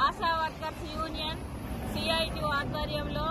ASHA workers union CIT ఆధ్వర్యంలో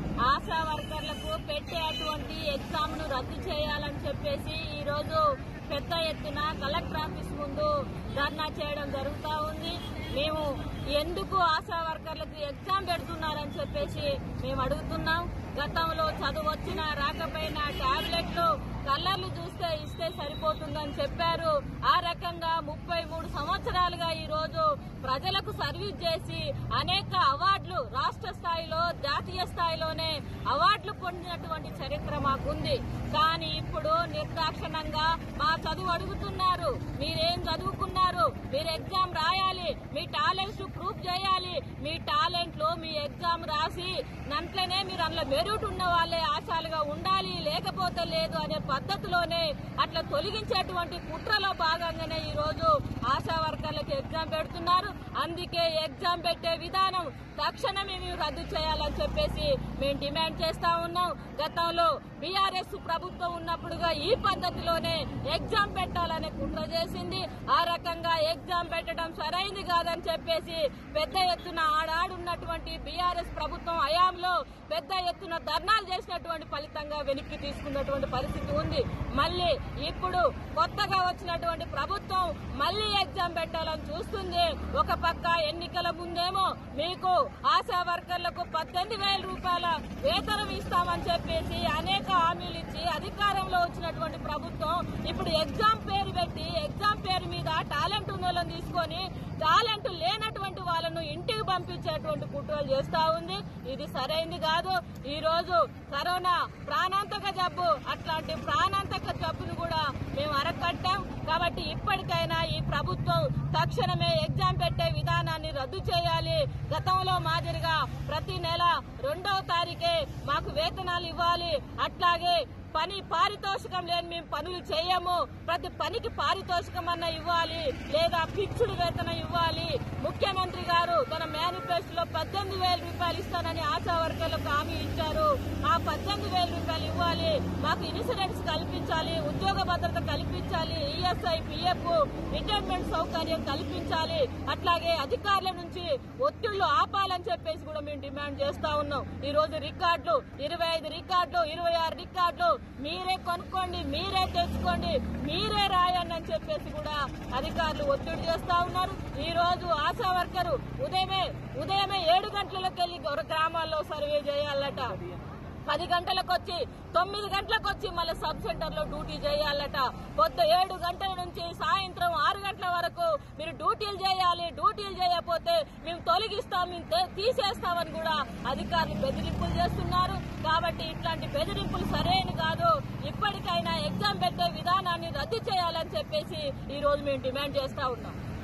ఆశా వర్కర్లకు పెట్టేటువంటి ఎగ్జామ్ ను రద్దు చేయాలని చెప్పేసి ఈ రోజు పెద్ద ఎత్తున కలెక్టర్ ఆఫీస్ ముందు ధర్నా చేయడం జరుగుతా ఉంది మేము ఎందుకు ఆశా వర్కర్లకు ఎగ్జామ్ పెడుతున్నారని చెప్పేసి మేము అడుగుతున్నాం గతంలో చదువు వచ్చినా రాకపోయినా టాబ్లెట్లు కలర్లు చూస్తే ఇస్తే సరిపోతుందని చెప్పారు ఆ రకంగా ముప్పై మూడు సంవత్సరాలుగా ఈ రోజు ప్రజలకు సర్వీస్ చేసి అనేక అవార్డులు రాష్ట్ర స్థాయిలో జాతీయ స్థాయిలోనే అవార్డులు పొందినటువంటి చరిత్ర మాకుంది కానీ ఇప్పుడు నిర్దాక్షణంగా మా చదువు అడుగుతున్నారు మీరేం చదువుకున్నారు మీరు ఎగ్జామ్ రాయాలి మీ టాలెంట్స్ ప్రూఫ్ చేయాలి మీ టాలెంట్ లో మీ ఎగ్జామ్ రాసి నంట్లనే మీరు అందులో మెరుట్ ఉన్న వాళ్ళే ఆశాలుగా ఉండాలి లేకపోతే లేదు అనే పద్ధతిలోనే అట్లా తొలగించేటువంటి కుట్రలో భాగంగానే ఈ రోజు ఆశా వర్కర్లకు ఎగ్జామ్ పెడుతున్నారు అందుకే ఎగ్జామ్ పెట్టే విధానం తక్షణమే మేము రద్దు చేయాలని చెప్పేసి మేము డిమాండ్ చేస్తా ఉన్నాం గతంలో బీఆర్ఎస్ ప్రభుత్వం ఉన్నప్పుడుగా ఈ పద్ధతిలోనే ఎగ్జామ్ పెట్టాలనే కుట్ర చేసింది ఆ రకంగా ఎగ్జామ్ పెట్టడం సరైంది కాదని చెప్పేసి పెద్ద ఎత్తున ఆడాడున్నటువంటి బీఆర్ఎస్ ప్రభుత్వం హయాంలో పెద్ద ఎత్తున ధర్నాలు చేసినటువంటి ఫలితంగా వెనక్కి తీసుకున్నటువంటి పరిస్థితి ఉంది మళ్ళీ ఇప్పుడు కొత్తగా వచ్చినటువంటి ప్రభుత్వం మళ్ళీ ఎగ్జామ్ పెట్టాలని చూస్తుంది ఒక పక్క ఎన్నికల ముందేమో మీకు ఆశా వర్కర్లకు పద్దెనిమిది వేల రూపాయల వేతనం ఇస్తామని చెప్పేసి అనేక హామీలు ఇచ్చి అధికారంలో వచ్చినటువంటి ప్రభుత్వం ఇప్పుడు ఎగ్జామ్ పేరు పెట్టి ఎగ్జామ్ పేరు మీద టాలెంట్ ఉన్న వాళ్ళని తీసుకొని టాలెంట్ లేనటువంటి వాళ్ళను ఇంటికి పంపించేటువంటి కుట్రలు చేస్తా ఉంది ఇది సరైంది కాదు ఈ రోజు కరోనా ప్రాణాంతక జబ్బు అట్లాంటి ప్రాణాంతక జబ్బును కూడా మేము అరకట్టాం కాబట్టి ఇప్పటికైనా ఈ ప్రభుత్వం తక్షణమే ఎగ్జామ్ పెట్టే విధానాన్ని రద్దు చేయాలి గతంలో మాదిరిగా ప్రతి నెల రెండవ తారీఖే మాకు వేతనాలు ఇవ్వాలి అట్లాగే పని పారితోషికం లేని మేము పనులు చేయము ప్రతి పనికి పారితోషికం అన్న ఇవ్వాలి లేదా ఫిక్స్డ్ వేతనం ఇవ్వాలి ముఖ్యమంత్రి గారు తన మేనిఫెస్టోలో పద్దెనిమిది వేల రూపాయలు ఇస్తానని ఆశా వర్గాలకు హామీ ఇచ్చారు ఆ పద్దెనిమిది వేల రూపాయలు ఇవ్వాలి మాకు ఇన్సూరెన్స్ కల్పించాలి ఉద్యోగ భద్రత కల్పించాలి ఈఎస్ఐ పిఎఫ్ రిటైర్మెంట్ సౌకర్యం కల్పించాలి అట్లాగే అధికారుల నుంచి ఒత్తిళ్లు ఆపాలని చెప్పేసి కూడా మేము డిమాండ్ చేస్తా ఉన్నాం ఈ రోజు రికార్డులు ఇరవై ఐదు రికార్డులు ఇరవై ఆరు రికార్డులు మీరే కొనుక్కోండి మీరే తెచ్చుకోండి మీరే రాయండి అని చెప్పేసి కూడా అధికారులు ఒత్తిడి చేస్తా ఉన్నారు ఈ రోజు ఆశా వర్కరు ఉదయమే ఉదయమే ఏడు గంటలకు వెళ్లి గ్రామాల్లో సర్వే చేయాలట పది గంటలకు వచ్చి తొమ్మిది గంటలకు వచ్చి మళ్ళీ సబ్ సెంటర్ లో డ్యూటీ చేయాలట పొద్దు ఏడు గంటల నుంచి సాయంత్రం ఆరు గంటల వరకు మీరు డ్యూటీలు చేయాలి డ్యూటీలు చేయకపోతే మేము తొలగిస్తాం మేము తే- తీసేస్తామని కూడా అధికారులు బెదిరింపులు చేస్తున్నారు కాబట్టి ఇట్లాంటి బెదిరింపులు సరైన కాదు ఇప్పటికైనా ఎగ్జామ్ పెట్టే విధానాన్ని రద్దు చేయాలని చెప్పేసి ఈ రోజు మేము డిమాండ్ చేస్తా ఉన్నాం